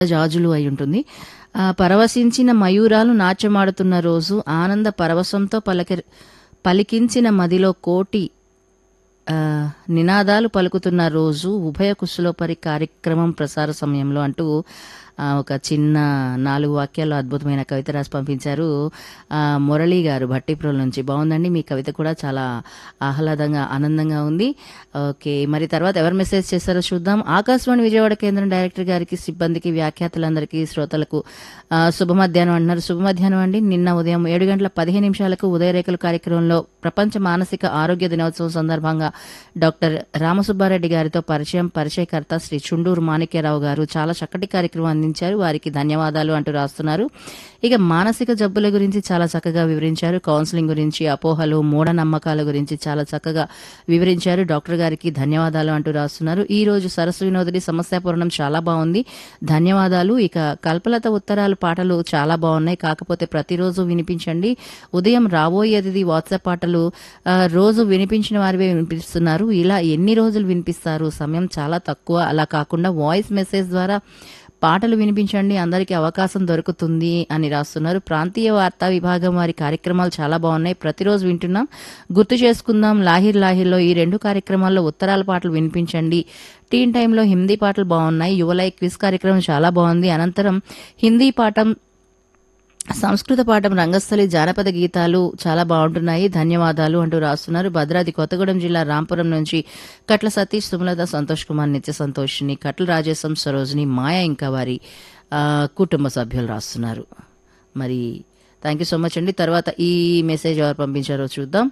జాజులు అయి ఉంటుంది ఆ, పరవశించిన మయూరాలు నాట్యమాడుతున్న రోజు ఆనంద పరవశంతో పలక పలికించిన మదిలో కోటి ఆ, నినాదాలు పలుకుతున్న రోజు ఉభయ కుశలోపరి కార్యక్రమం ప్రసార సమయంలో అంటూ ఆ, ఒక చిన్న నాలుగు వాక్యాలు అద్భుతమైన కవిత రాసి పంపించారు ఆ, మురళి గారు భట్టిప్రోల్ నుంచి బాగుందండి మీ కవిత కూడా చాలా ఆహ్లాదంగా ఆనందంగా ఉంది ఓకే మరి తర్వాత ఎవరు మెసేజ్ చేశారో చూద్దాం ఆకాశవాణి విజయవాడ కేంద్రం డైరెక్టర్ గారికి సిబ్బందికి వ్యాఖ్యాతలందరికీ శ్రోతలకు ఆ, శుభ మధ్యాహ్నం అంటున్నారు శుభ మధ్యాహ్నం అండి నిన్న ఉదయం ఏడు గంటల పదిహేను నిమిషాలకు ఉదయరేఖలు కార్యక్రమంలో ప్రపంచ మానసిక ఆరోగ్య దినోత్సవం సందర్భంగా డాక్టర్ రామసుబ్బారెడ్డి గారితో పరిచయం పరిచయకర్త శ్రీ చుండూరు మాణిక్యరావు గారు చాలా చక్కటి కార్యక్రమం అందించారు వారికి ధన్యవాదాలు అంటూ రాస్తున్నారు ఇక మానసిక జబ్బుల గురించి చాలా చక్కగా వివరించారు కౌన్సిలింగ్ గురించి అపోహలు మూఢనమ్మకాల గురించి చాలా చక్కగా వివరించారు డాక్టర్ గారికి ధన్యవాదాలు అంటూ రాస్తున్నారు ఈ రోజు సరస్సు వినోదిని సమస్యాపూర్ణం చాలా బాగుంది ధన్యవాదాలు ఇక కల్పలత ఉత్తరాలు పాటలు చాలా బాగున్నాయి కాకపోతే ప్రతిరోజు వినిపించండి ఉదయం రాబోయేది వాట్సాప్ పాటలు ఆ, రోజు వినిపించిన వారివే వినిపిస్తున్నారు ఇలా ఎన్ని రోజులు వినిపిస్తారు సమయం చాలా తక్కువ అలా కాకుండా వాయిస్ మెసేజ్ ద్వారా పాటలు వినిపించండి అందరికీ అవకాశం దొరుకుతుంది అని రాస్తున్నారు ప్రాంతీయ వార్తా విభాగం వారి కార్యక్రమాలు చాలా బాగున్నాయి ప్రతిరోజు వింటున్నాం గుర్తు చేసుకుందాం లాహిర్ లాహిర్లో ఈ రెండు కార్యక్రమాల్లో ఉత్తరాల పాటలు వినిపించండి టీన్ టైంలో హిందీ పాటలు బాగున్నాయి యువలై క్విజ్ కార్యక్రమం చాలా బాగుంది అనంతరం హిందీ పాఠం సంస్కృత పాఠం రంగస్థలి జానపద గీతాలు చాలా బాగుంటున్నాయి ధన్యవాదాలు అంటూ రాస్తున్నారు భద్రాద్రి కొత్తగూడెం జిల్లా రాంపురం నుంచి కట్ల సతీష్ సుమలత సంతోష్ కుమార్ నిత్య సంతోషిని కట్ల రాజేశం సరోజిని మాయ ఇంకా వారి ఆ, కుటుంబ సభ్యులు రాస్తున్నారు మరి థ్యాంక్ యూ సో మచ్ అండి తర్వాత ఈ మెసేజ్ ఎవరు పంపించారో చూద్దాం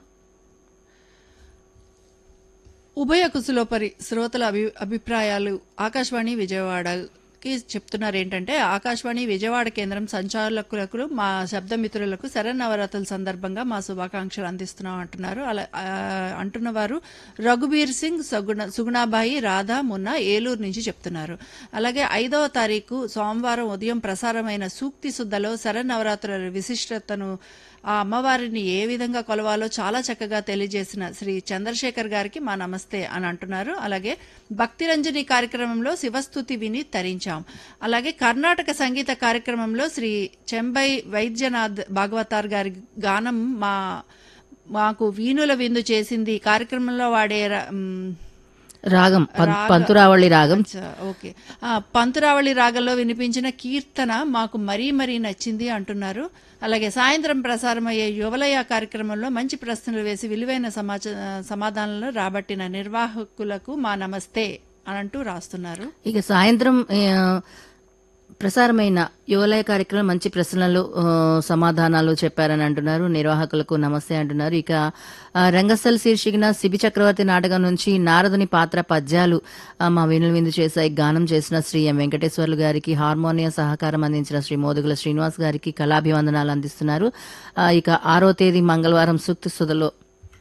ఉభయ కుశలోపరి శ్రోతల అభి అభిప్రాయాలు ఆకాశవాణి విజయవాడకి చెప్తున్నారు ఏంటంటే ఆకాశవాణి విజయవాడ కేంద్రం సంచాలకులకు మా శబ్దమిత్రులకు శరన్నవరాత్రుల సందర్భంగా మా శుభాకాంక్షలు అందిస్తున్నాం అంటున్నారు అలా ఆ, అంటున్న వారు రఘుబీర్ సింగ్ సగుణ సుగుణాబాయి రాధా మున్నా ఏలూరు నుంచి చెప్తున్నారు అలాగే ఐదవ తారీఖు సోమవారం ఉదయం ప్రసారమైన సూక్తి శుద్ధలో శరన్నవరాత్రుల విశిష్టతను ఆ అమ్మవారిని ఏ విధంగా కొలవాలో చాలా చక్కగా తెలియజేసిన శ్రీ చంద్రశేఖర్ గారికి మా నమస్తే అని అంటున్నారు అలాగే భక్తిరంజని కార్యక్రమంలో శివస్థుతి విని తరించాం అలాగే కర్ణాటక సంగీత కార్యక్రమంలో శ్రీ చెంబై వైద్యనాథ్ భాగవతార్ గారి గానం మా మాకు వీణుల విందు చేసింది ఈ కార్యక్రమంలో వాడే ర- మ్, రాగం పం- రాగ- పంతురావళి రాగం అచ్చా, ఓకే ఆ, పంతురావళి రాగంలో వినిపించిన కీర్తన మాకు మరీ మరీ నచ్చింది అంటున్నారు అలాగే సాయంత్రం ప్రసారమయ్యే యువలయ కార్యక్రమంలో మంచి ప్రశ్నలు వేసి విలువైన సమాచ సమాధానాలను రాబట్టిన నిర్వాహకులకు మా నమస్తే అని అంటూ రాస్తున్నారు ఇక సాయంత్రం ఆ, ప్రసారమైన యువలయ కార్యక్రమం మంచి ప్రశ్నలు ఆ, సమాధానాలు చెప్పారని అంటున్నారు నిర్వాహకులకు నమస్తే అంటున్నారు ఇక ఆ, రంగస్థల్ శీర్షికన శిబి చక్రవర్తి నాటకం నుంచి నారదుని పాత్ర పద్యాలు ఆ, మా వీణుల విందు చేశాయి గానం చేసిన శ్రీ ఎం వెంకటేశ్వర్లు గారికి హార్మోనియం సహకారం అందించిన శ్రీ మోదుగుల శ్రీనివాస్ గారికి కళాభివందనాలు అందిస్తున్నారు ఆ, ఇక ఆరో తేదీ మంగళవారం సూక్తి సుధలో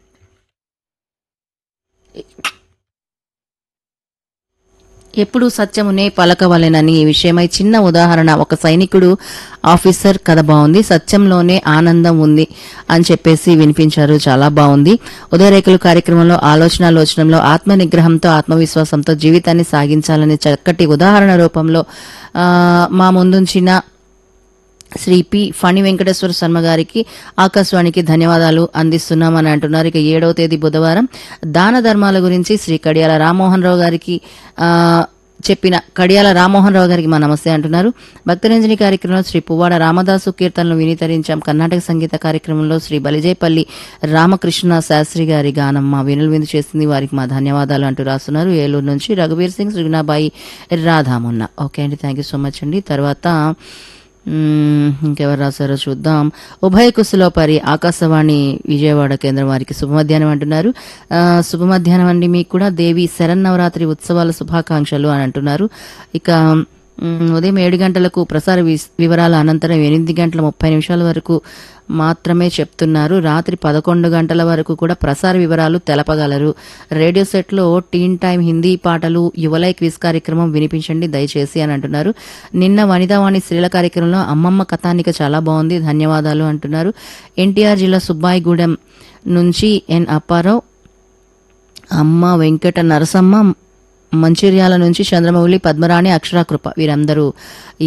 ఎప్పుడు సత్యమునే పలకవలెనని ఈ విషయమై చిన్న ఉదాహరణ ఒక సైనికుడు ఆఫీసర్ కథ బాగుంది సత్యంలోనే ఆనందం ఉంది అని చెప్పేసి వినిపించారు చాలా బాగుంది ఉదయరేఖలు కార్యక్రమంలో ఆలోచనాలోచనంలో ఆత్మ నిగ్రహంతో ఆత్మవిశ్వాసంతో జీవితాన్ని సాగించాలని చక్కటి ఉదాహరణ రూపంలో ఆ, మా ముందుంచిన శ్రీ పి ఫణి వెంకటేశ్వర శర్మ గారికి ఆకాశవాణికి ధన్యవాదాలు అందిస్తున్నామని అంటున్నారు ఇక ఏడవ తేదీ బుధవారం దాన ధర్మాల గురించి శ్రీ కడియాల రామ్మోహన్ రావు గారికి ఆ, చెప్పిన కడియాల రామ్మోహన్ రావు గారికి మా నమస్తే అంటున్నారు భక్తరంజని కార్యక్రమంలో శ్రీ పువ్వాడ రామదాసు కీర్తనలు వినితరించాం కర్ణాటక సంగీత కార్యక్రమంలో శ్రీ బలిజేపల్లి రామకృష్ణ శాస్త్రి గారి గానం మా వినులు విందు చేసింది వారికి మా ధన్యవాదాలు అంటూ రాస్తున్నారు ఏలూరు నుంచి రఘువీర్ సింగ్ సుగుణాబాయి రాధామున్న ఓకే అండి థ్యాంక్ యూ సో మచ్ అండి తర్వాత మ్మ్, ఇంకెవరు రాశారో చూద్దాం ఉభయ కుశలోపరి ఆకాశవాణి విజయవాడ కేంద్రం వారికి శుభ మధ్యాహ్నం అంటున్నారు ఆ, శుభ మధ్యాహ్నం అండి మీకు కూడా దేవి శరన్నవరాత్రి ఉత్సవాల శుభాకాంక్షలు అని అంటున్నారు ఇక మ్మ్, ఉదయం ఏడు గంటలకు ప్రసార విస్- వివరాల అనంతరం ఎనిమిది గంటల ముప్పై నిమిషాల వరకు మాత్రమే చెప్తున్నారు రాత్రి పదకొండు గంటల వరకు కూడా ప్రసార వివరాలు తెలపగలరు రేడియో సెట్లో టీన్ టైం హిందీ పాటలు యువలై క్విజ్ కార్యక్రమం వినిపించండి దయచేసి అని అంటున్నారు నిన్న వనితావాణి స్త్రీల కార్యక్రమంలో అమ్మమ్మ కథానిక చాలా బాగుంది ధన్యవాదాలు అంటున్నారు ఎన్టీఆర్ జిల్లా సుబ్బాయిగూడెం నుంచి ఎన్ అప్పారావు అమ్మ వెంకట నరసమ్మ మంచిర్యాల నుంచి చంద్రమౌళి పద్మరాణి అక్షరాకృప వీరందరూ